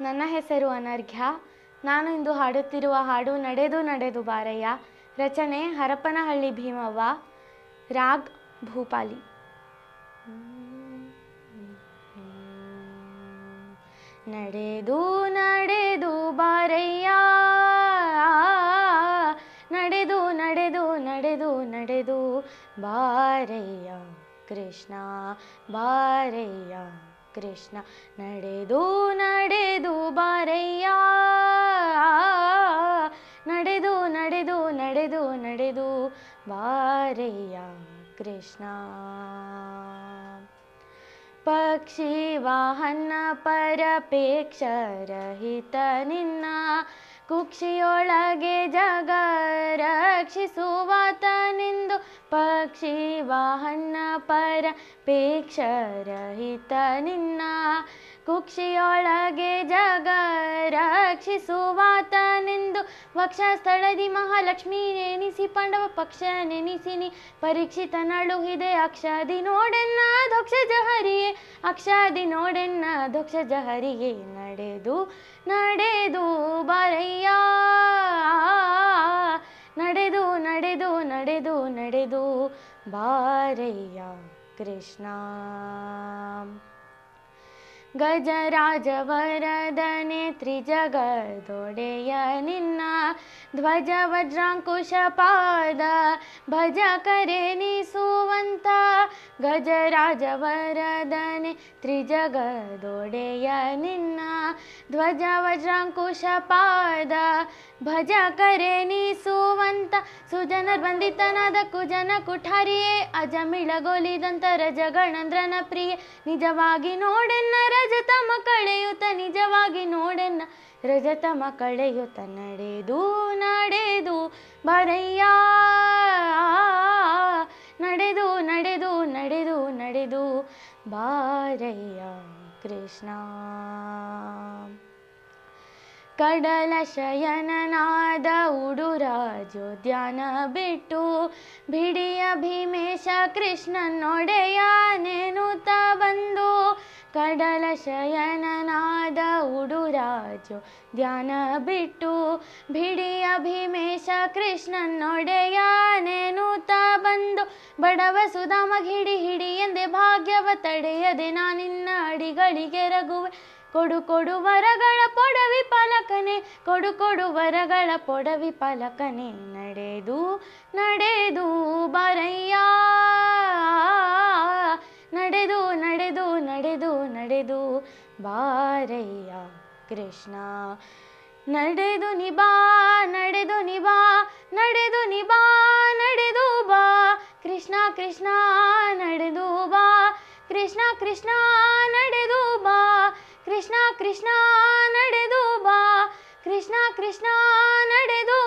ನನ್ನ ಹೆಸರು ಅನರ್ಘ್ಯ ನಾನು ಇಂದು ಹಾಡುತ್ತಿರುವ ಹಾಡು ನಡೆದು ನಡೆದು ಬಾರಯ್ಯ ರಚನೆ ಹರಪನಹಳ್ಳಿ ಭೀಮವ್ವ ರಾಗ್ ಭೂಪಾಲಿ ನಡೆದು ನಡೆದು ಬಾರಯ್ಯ ನಡೆದು ನಡೆದು ನಡೆದು ನಡೆದು ಬಾರಯ್ಯ ಕೃಷ್ಣ ಬಾರಯ್ಯ ಕೃಷ್ಣ ನಡೆದು ನಡೆದು ಬಾರಯ್ಯ ನಡೆದು ನಡೆದು ನಡೆದು ನಡೆದು ಬಾರಯ್ಯ ಕೃಷ್ಣ ಪಕ್ಷಿ ವಾಹನ ಪರಪೇಕ್ಷರಹಿತ ನಿನ್ನ ಕುಕ್ಷಿಯೊಳಗೆ ಜಗ ರಕ್ಷಿಸುವಾತನೆಂದು ಪಕ್ಷಿ ವಾಹನ ಪರಪೇಕ್ಷರಹಿತ ನಿನ್ನ ಕುಕ್ಷಿಯೊಳಗೆ ಜಗ ರಕ್ಷಿಸುವಾತನೆಂದು ವಕ್ಷಸ್ಥಳದಿ ಮಹಾಲಕ್ಷ್ಮೀ ನೆನೆಸಿ ಪಾಂಡವ ಪಕ್ಷ ನೆನೆಸಿನಿ ಪರೀಕ್ಷಿತ ನಳುಹಿದೆ ಅಕ್ಷದಿ ನೋಡೆನ್ನ ದಕ್ಷ ಜಹರಿಯೇ ಅಕ್ಷದಿ ನೋಡೆನ್ನ ದಕ್ಷ ಜಹರಿಗೆ ನಡೆದು ನಡೆದು ಬಾರಯ್ಯ ನಡೆದು ನಡೆದು ನಡೆದು ನಡೆದು ಬಾರಯ್ಯ ಕೃಷ್ಣ ಗಜರಾಜವರದನೆ ತ್ರಿಜಗದೊಡೆಯ ನಿನ್ನ ಧ್ವಜ ವಜ್ರಾಂಕುಶ ಪಾದ ಭಜ ಕರೆನಿಸುವಂತ ಗಜರಾಜವರದನೆ ತ್ರಿಜಗದೊಡೆಯ ನಿನ್ನ ಧ್ವಜ ವಜ್ರಾಂಕುಶ ಪಾದ ಭಜ ಕರೆನಿಸುವಂತ ಸುಜನರ್ ಬಂದಿತನಾದ ಕುಜನ ಕುಠಾರಿಯೇ ಅಜಮಿಳಗೊಲಿದಂತ ರಜಗಣಂದ್ರನ ಪ್ರಿಯೆ ನಿಜವಾಗಿ ನೋಡೆನ್ನ ರಜತಮ ಕಳೆಯುತ್ತ ನಿಜವಾಗಿ ನೋಡೆನ್ನ ರಜತಮ ಕಳೆಯುತ್ತ ನಡೆದು ನಡೆದು ಬರಯ್ಯ ನಡೆದು ನಡೆದು ನಡೆದು ನಡೆದು ಬಾರಯ್ಯ ಕೃಷ್ಣ ಕಡಲ ಶಯನನಾದ ಉಡುರಾಜು ಧ್ಯಾನ ಬಿಟ್ಟು ಬಿಡಿಯ ಭೀಮೇಶ ಕೃಷ್ಣನೊಡೆಯ ನೆನುತ ಬಂದು ಕಡಲ ಶಯನನಾದ ಉಡುರಾಜು ಧ್ಯಾನ ಬಿಟ್ಟು ಬಿಡಿಯ ಭೀಮೇಶ ಕೃಷ್ಣನೊಡೆಯ ನೆನುತ ಬಂದು ಬಡವ ಸುಧಾಮ ಹಿಡಿ ಹಿಡಿ ಎಂದೆ ಭಾಗ್ಯವ ತಡೆಯದೆ ನಾನಿನ್ನ ಅಡಿಗಳಿಗೆ ರಗುವೆ ಕೊಡು ಕೊಡು ವರಗಳ ಪೊಡವಿ ಪಾಲಕನೆ ಕೊಡು ಕೊಡು ವರಗಳ ಪೊಡವಿ ಪಾಲಕನೆ ನಡೆದು ನಡೆದು ಬಾರಯ್ಯ ನಡೆದು ನಡೆದು ನಡೆದು ನಡೆದು ಬಾರಯ್ಯ ಕೃಷ್ಣ ನಡೆದು ನಿಬಾ ನಡೆದು ನಿಬಾ ನಡೆದು ನಿಬಾ ನಡೆದು ಬಾ ಕೃಷ್ಣ ಕೃಷ್ಣ ನಡೆದು ಬಾ ಕೃಷ್ಣ ಕೃಷ್ಣ ನಡೆದು ಬಾ ಕೃಷ್ಣ ಕೃಷ್ಣ ನಡೆದು ಬಾ ಕೃಷ್ಣ ಕೃಷ್ಣ ನಡೆದು